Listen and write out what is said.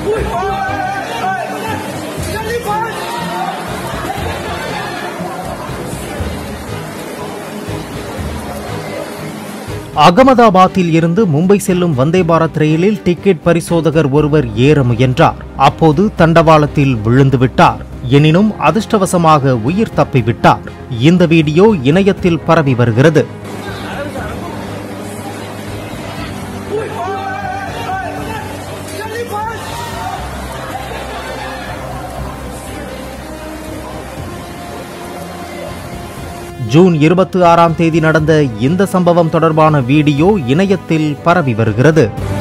அகமதாபாத்தில் இருந்து மும்பை செல்லும் வந்தே பாரத் ரயிலில் டிக்கெட் பரிசோதகர் ஒருவர் ஏற முயன்றார் அப்போது தண்டவாளத்தில் விழுந்து விட்டார் எனினும் அதிர்ஷ்டவசமாக உயிர் தப்பிவிட்டார் இந்த வீடியோ இணையத்தில் பரவி வருகிறது ஜூன் இருபத்தி ஆறாம் தேதி நடந்த இந்த சம்பவம் தொடர்பான வீடியோ இணையத்தில் பரவி வருகிறது